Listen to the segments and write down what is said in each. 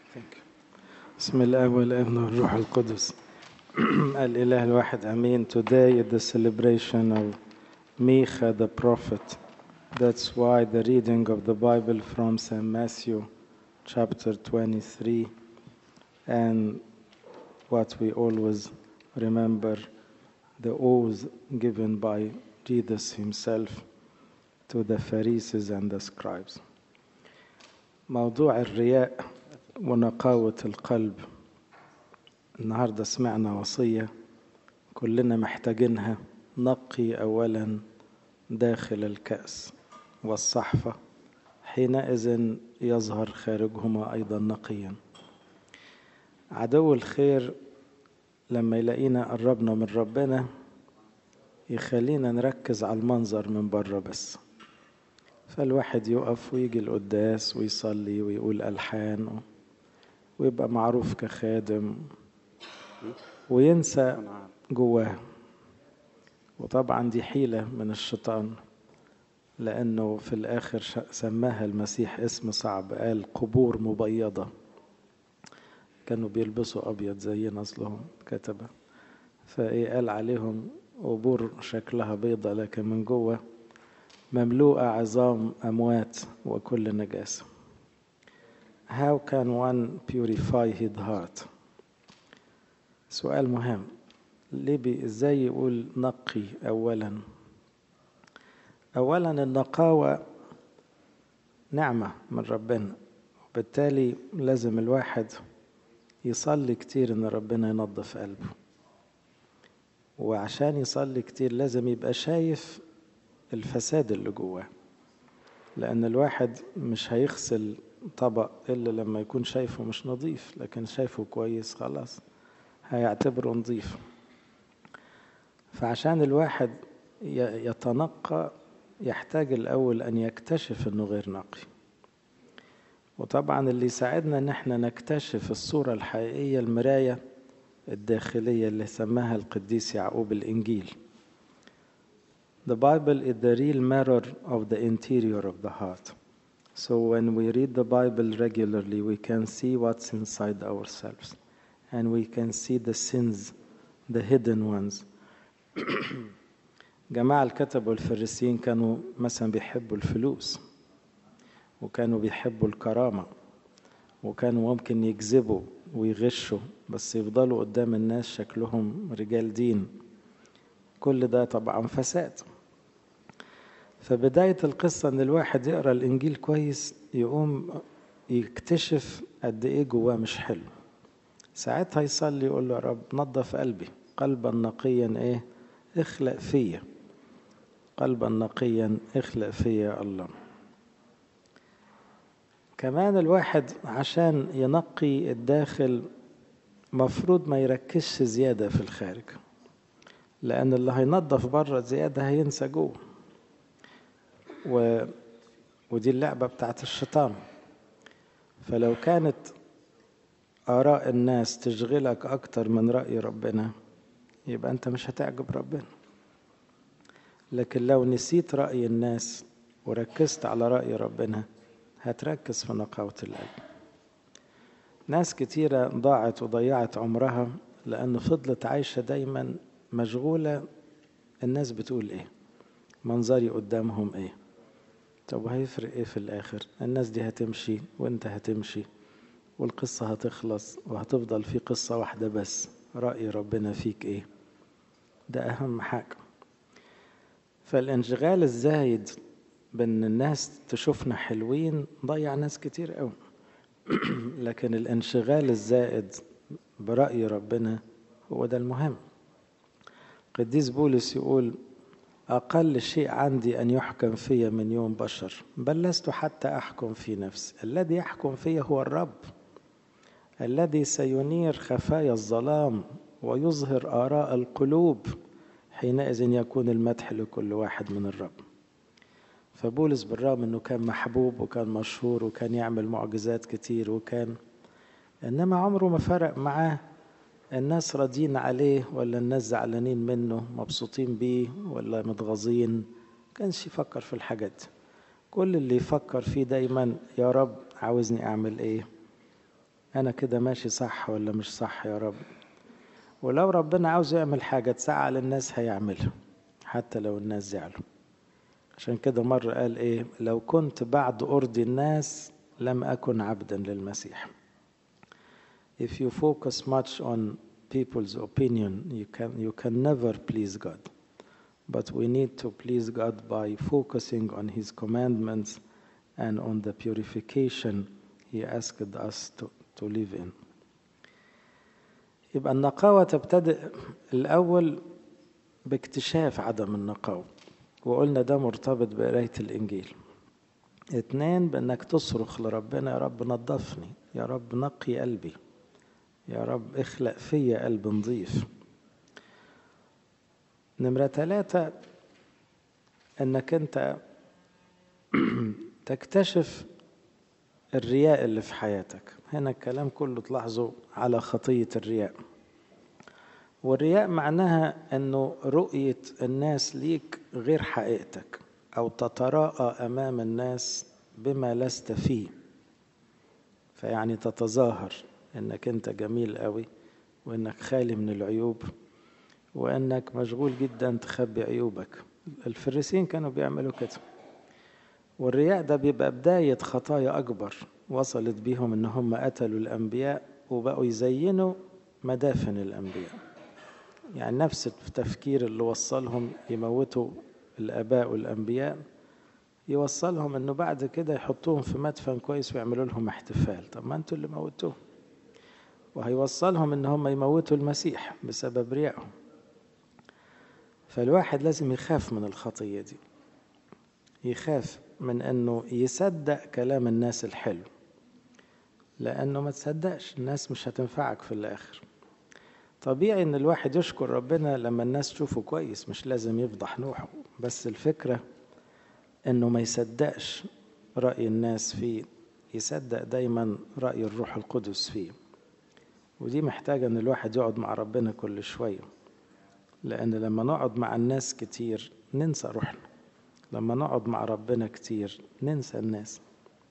بسم الله والابن والروح القدس الإله الواحد أمين Today is the celebration of Micha the prophet That's why the reading of the Bible from St. Matthew chapter 23 and what we always remember the oaths given by Jesus himself to the Pharisees and the scribes موضوع الرياء ونقاوة القلب النهاردة سمعنا وصية كلنا محتاجينها نقي أولا داخل الكأس والصحفة حينئذ يظهر خارجهما أيضا نقيا عدو الخير لما يلاقينا قربنا من ربنا يخلينا نركز على المنظر من بره بس فالواحد يقف ويجي القداس ويصلي ويقول ألحان ويبقى معروف كخادم وينسى جواه وطبعا دي حيلة من الشيطان لأنه في الآخر سماها المسيح اسم صعب قال قبور مبيضة كانوا بيلبسوا أبيض زينا أصلهم كتبة فإيه قال عليهم قبور شكلها بيضة لكن من جوه مملوءة عظام أموات وكل نجاسة How can one purify his heart? سؤال مهم ليه بي ازاي يقول نقي اولا اولا النقاوة نعمة من ربنا وبالتالي لازم الواحد يصلي كتير ان ربنا ينظف قلبه وعشان يصلي كتير لازم يبقى شايف الفساد اللي جواه لأن الواحد مش هيغسل طبق إلا لما يكون شايفه مش نظيف لكن شايفه كويس خلاص هيعتبره نظيف فعشان الواحد يتنقى يحتاج الأول أن يكتشف أنه غير نقي وطبعا اللي يساعدنا أن احنا نكتشف الصورة الحقيقية المراية الداخلية اللي سماها القديس يعقوب الإنجيل The Bible is the real mirror of the interior of the heart. So when we read the Bible regularly, we can see what's inside ourselves. And we can see the sins, the hidden ones. جماعة الكتب والفريسيين كانوا مثلا بيحبوا الفلوس وكانوا بيحبوا الكرامة وكانوا ممكن يكذبوا ويغشوا بس يفضلوا قدام الناس شكلهم رجال دين كل ده طبعا فساد فبداية القصة إن الواحد يقرأ الإنجيل كويس يقوم يكتشف قد إيه جواه مش حلو ساعتها يصلي يقول له يا رب نظف قلبي قلبا نقيا إيه اخلق فيا قلبا نقيا اخلق فيا الله كمان الواحد عشان ينقي الداخل مفروض ما يركزش زيادة في الخارج لأن اللي هينظف بره زيادة هينسى جوه و... ودي اللعبة بتاعت الشيطان فلو كانت آراء الناس تشغلك أكتر من رأي ربنا يبقى أنت مش هتعجب ربنا لكن لو نسيت رأي الناس وركزت على رأي ربنا هتركز في نقاوة القلب ناس كتيرة ضاعت وضيعت عمرها لأن فضلت عايشة دايما مشغولة الناس بتقول ايه منظري قدامهم ايه طب هيفرق ايه في الاخر الناس دي هتمشي وانت هتمشي والقصة هتخلص وهتفضل في قصة واحدة بس رأي ربنا فيك ايه ده اهم حاجة فالانشغال الزايد بان الناس تشوفنا حلوين ضيع ناس كتير قوي لكن الانشغال الزائد برأي ربنا هو ده المهم قديس بولس يقول أقل شيء عندي أن يحكم في من يوم بشر بل لست حتى أحكم في نفسي الذي يحكم في هو الرب الذي سينير خفايا الظلام ويظهر آراء القلوب حينئذ يكون المدح لكل واحد من الرب فبولس بالرغم أنه كان محبوب وكان مشهور وكان يعمل معجزات كتير وكان إنما عمره ما فرق معاه الناس راضيين عليه ولا الناس زعلانين منه مبسوطين بيه ولا متغاظين كانش يفكر في الحاجات دي كل اللي يفكر فيه دايما يا رب عاوزني اعمل ايه أنا كده ماشي صح ولا مش صح يا رب ولو ربنا عاوز يعمل حاجة تزعل الناس هيعملها حتى لو الناس زعلوا عشان كده مرة قال إيه لو كنت بعد أرضي الناس لم أكن عبدا للمسيح If you focus much on people's opinion you can, you can never please God but we need to please God by focusing on His commandments and on the purification He asked us to, to live in. يبقى النقاوة تبتدئ الأول باكتشاف عدم النقاوة وقلنا ده مرتبط بقراية الإنجيل اتنين بأنك تصرخ لربنا يا رب نظفني يا رب نقي قلبي يا رب اخلق فيا قلب نظيف نمرة ثلاثة انك انت تكتشف الرياء اللي في حياتك هنا الكلام كله تلاحظوا على خطية الرياء والرياء معناها انه رؤية الناس ليك غير حقيقتك او تتراءى امام الناس بما لست فيه فيعني تتظاهر انك انت جميل قوي وانك خالي من العيوب وانك مشغول جدا تخبي عيوبك الفريسين كانوا بيعملوا كده والرياء ده بيبقى بداية خطايا أكبر وصلت بيهم إن هم قتلوا الأنبياء وبقوا يزينوا مدافن الأنبياء يعني نفس التفكير اللي وصلهم يموتوا الآباء والأنبياء يوصلهم إنه بعد كده يحطوهم في مدفن كويس ويعملوا لهم احتفال طب ما أنتوا اللي موتوه وهيوصلهم إن هم يموتوا المسيح بسبب ريائهم فالواحد لازم يخاف من الخطية دي يخاف من انه يصدق كلام الناس الحلو لانه ما تصدقش الناس مش هتنفعك في الاخر طبيعي ان الواحد يشكر ربنا لما الناس تشوفه كويس مش لازم يفضح نوحه بس الفكرة انه ما يصدقش رأي الناس فيه يصدق دايما رأي الروح القدس فيه ودي محتاجة ان الواحد يقعد مع ربنا كل شوية لان لما نقعد مع الناس كتير ننسى روحنا لما نقعد مع ربنا كتير ننسى الناس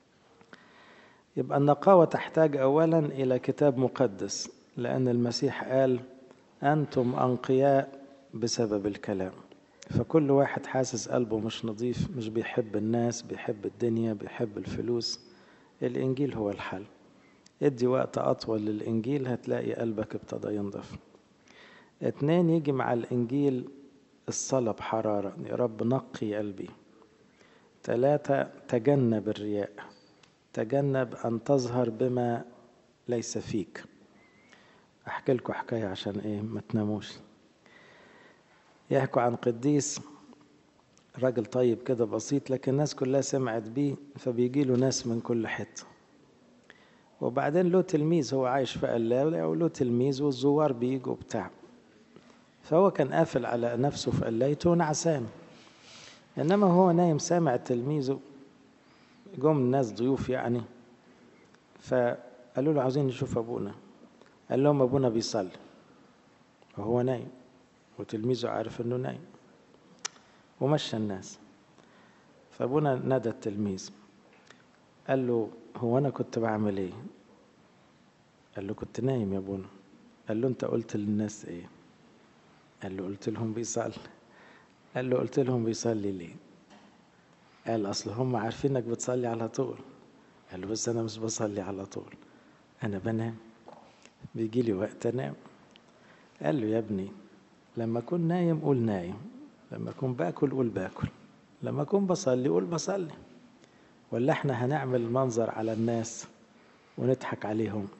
يبقى النقاوة تحتاج أولا إلى كتاب مقدس لأن المسيح قال أنتم أنقياء بسبب الكلام فكل واحد حاسس قلبه مش نظيف مش بيحب الناس بيحب الدنيا بيحب الفلوس الإنجيل هو الحل ادي وقت أطول للإنجيل هتلاقي قلبك ابتدى ينضف اتنين يجي مع الإنجيل الصلاة بحرارة يا رب نقي قلبي ثلاثة تجنب الرياء تجنب أن تظهر بما ليس فيك أحكي لكم حكاية عشان إيه ما تناموش يحكوا عن قديس راجل طيب كده بسيط لكن الناس كلها سمعت بيه فبيجي له ناس من كل حتة وبعدين له تلميذ هو عايش في قلاية وله تلميذ والزوار بيجوا بتاع فهو كان قافل على نفسه في قلايته ونعسان انما هو نايم سامع تلميذه جم الناس ضيوف يعني فقالوا له عاوزين نشوف ابونا قال لهم ابونا بيصلي وهو نايم وتلميذه عارف انه نايم ومشى الناس فابونا نادى التلميذ قال له هو انا كنت بعمل ايه قال له كنت نايم يا ابونا قال له انت قلت للناس ايه قال له قلت لهم بيصلي قال له قلت لهم بيصلي ليه قال اصل هم عارفين انك بتصلي على طول قال له بس انا مش بصلي على طول انا بنام بيجي لي وقت انام قال له يا ابني لما اكون نايم قول نايم لما اكون باكل قول باكل لما اكون بصلي قول بصلي ولا احنا هنعمل منظر على الناس ونضحك عليهم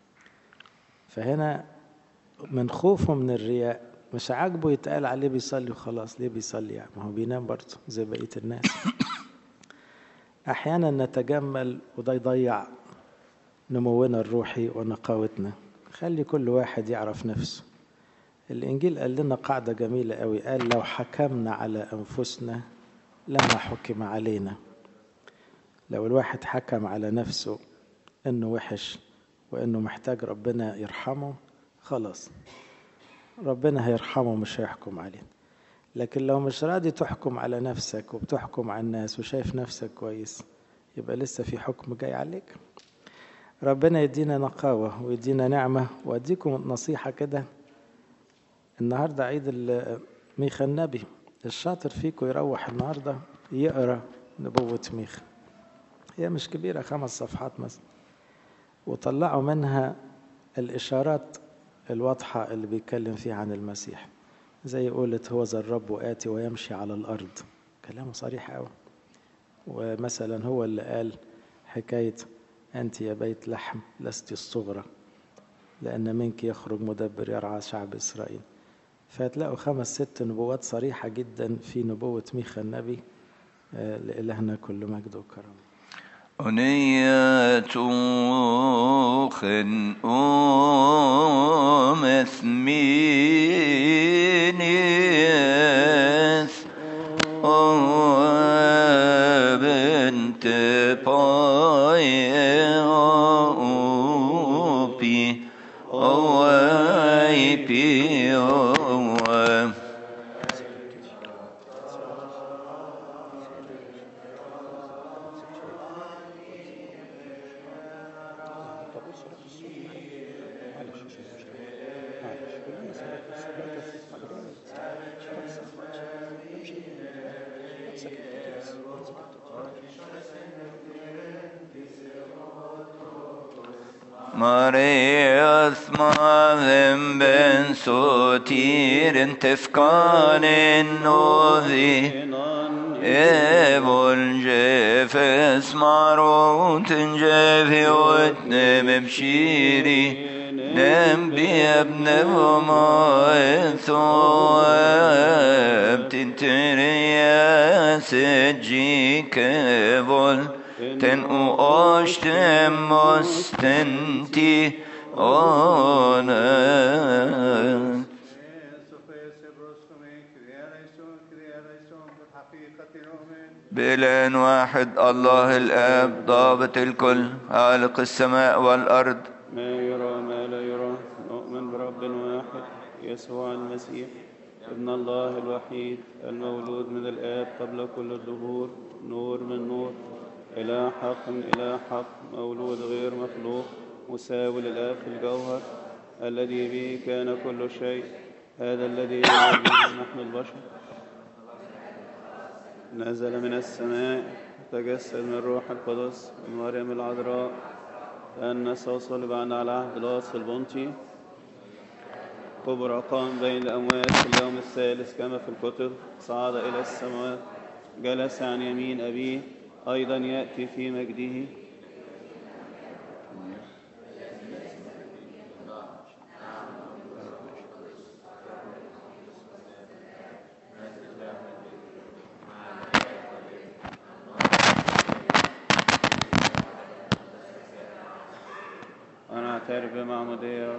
فهنا من خوفه من الرياء مش عاجبه يتقال عليه بيصلي وخلاص ليه بيصلي يعني ما هو بينام برضه زي بقية الناس أحيانا نتجمل وده يضيع نمونا الروحي ونقاوتنا خلي كل واحد يعرف نفسه الإنجيل قال لنا قاعدة جميلة قوي قال لو حكمنا على أنفسنا لما حكم علينا لو الواحد حكم على نفسه إنه وحش وإنه محتاج ربنا يرحمه خلاص ربنا هيرحمه مش هيحكم عليه لكن لو مش راضي تحكم على نفسك وبتحكم على الناس وشايف نفسك كويس يبقى لسه في حكم جاي عليك ربنا يدينا نقاوة ويدينا نعمة وأديكم نصيحة كده النهاردة عيد ميخا النبي الشاطر فيكم يروح النهاردة يقرأ نبوة ميخا هي مش كبيرة خمس صفحات مثلا وطلعوا منها الإشارات الواضحة اللي بيتكلم فيها عن المسيح زي قولت هو ذا الرب آتي ويمشي على الأرض كلامه صريح أوي ومثلا هو اللي قال حكاية أنت يا بيت لحم لست الصغرى لأن منك يخرج مدبر يرعى شعب إسرائيل فهتلاقوا خمس ست نبوات صريحة جدا في نبوة ميخا النبي لإلهنا كل مجد وكرم أنية خن أم ثمينيث بنت باي أوبي أواي بي أواي Marias maven ben sotir tefkan novi Evol jefes marut jefi otne mebshiri Nem biyebne vama ethoab tinteriya sejji kevol ten u oshtem mostenti ona بإله واحد الله الآب ضابط الكل خالق السماء والأرض ما يرى ما لا يرى نؤمن برب واحد يسوع المسيح ابن الله الوحيد المولود من الآب قبل كل الدهور نور من نور إله حق من إله حق مولود غير مخلوق مساوي للآب في الجوهر الذي به كان كل شيء هذا الذي نحن البشر نزل من السماء تجسد من الروح القدس من مريم العذراء أن صلب على عهد لاص البنطي كبر قام بين الأموات في اليوم الثالث كما في الكتب صعد إلى السماوات جلس عن يمين أبيه أيضا يأتي في مجده أنا أعترف بمعمودية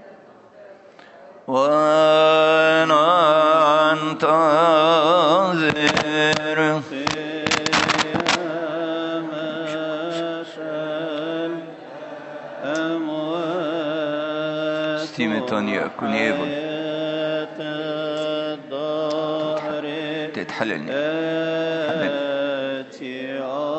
وأنا أنتظر ستيمتون يكون يبن تتحللني آتي